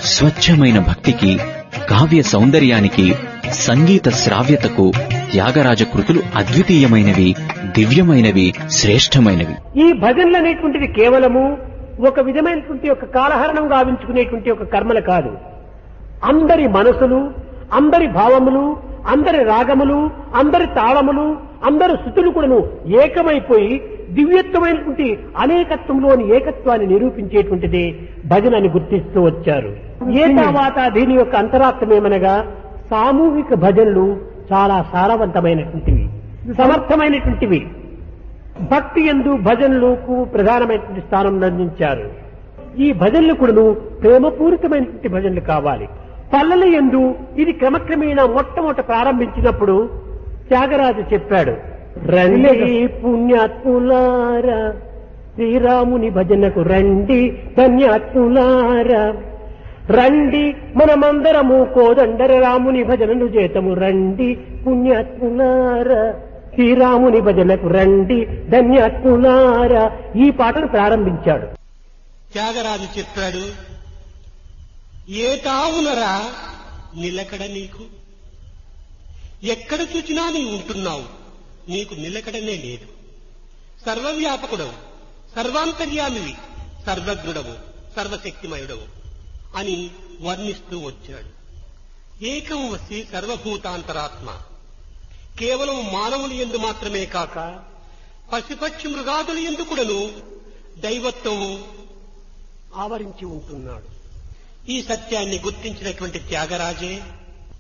స్వచ్ఛమైన భక్తికి కావ్య సౌందర్యానికి సంగీత శ్రావ్యతకు త్యాగరాజ కృతులు అద్వితీయమైనవి దివ్యమైనవి శ్రేష్టమైనవి ఈ భజనలు అనేటువంటిది కేవలము ఒక విధమైనటువంటి ఒక కాలహరణం గావించుకునేటువంటి ఒక కర్మలు కాదు అందరి మనసులు అందరి భావములు అందరి రాగములు అందరి తాళములు అందరి శృతులు కూడాను ఏకమైపోయి దివ్యత్వమైనటువంటి అనేకత్వంలోని ఏకత్వాన్ని నిరూపించేటువంటిది భజన అని గుర్తిస్తూ వచ్చారు ఏ తర్వాత దీని యొక్క అంతరార్థమేమనగా సామూహిక భజనలు చాలా సారవంతమైనటువంటివి సమర్థమైనటువంటివి భక్తి ఎందు భజనలకు ప్రధానమైనటువంటి స్థానం అందించారు ఈ భజనలు కూడాను ప్రేమపూరితమైనటువంటి భజనలు కావాలి పల్లెల ఎందు ఇది క్రమక్రమేణా మొట్టమొదట ప్రారంభించినప్పుడు త్యాగరాజు చెప్పాడు రండి పుణ్యాత్ములారా శ్రీరాముని భజనకు రండి ధన్యాత్ములారా రండి మనమందరము కోదండర రాముని భజనలు చేతము రండి పుణ్యాత్ములారా శ్రీరాముని భజనకు రండి ధన్యాత్ములారా ఈ పాటను ప్రారంభించాడు త్యాగరాజు చెప్పాడు ఏ తావునరా నిలకడ నీకు ఎక్కడ చూచినా నీ ఉంటున్నావు నీకు నిలకడనే లేదు సర్వవ్యాపకుడవు సర్వాంతర్యామివి సర్వజ్ఞుడవు సర్వశక్తిమయుడవు అని వర్ణిస్తూ వచ్చాడు ఏకం వసి సర్వభూతాంతరాత్మ కేవలం మానవుని ఎందు మాత్రమే కాక పశుపక్షి మృగాదుల ఎందు కూడాను దైవత్వము ఆవరించి ఉంటున్నాడు ఈ సత్యాన్ని గుర్తించినటువంటి త్యాగరాజే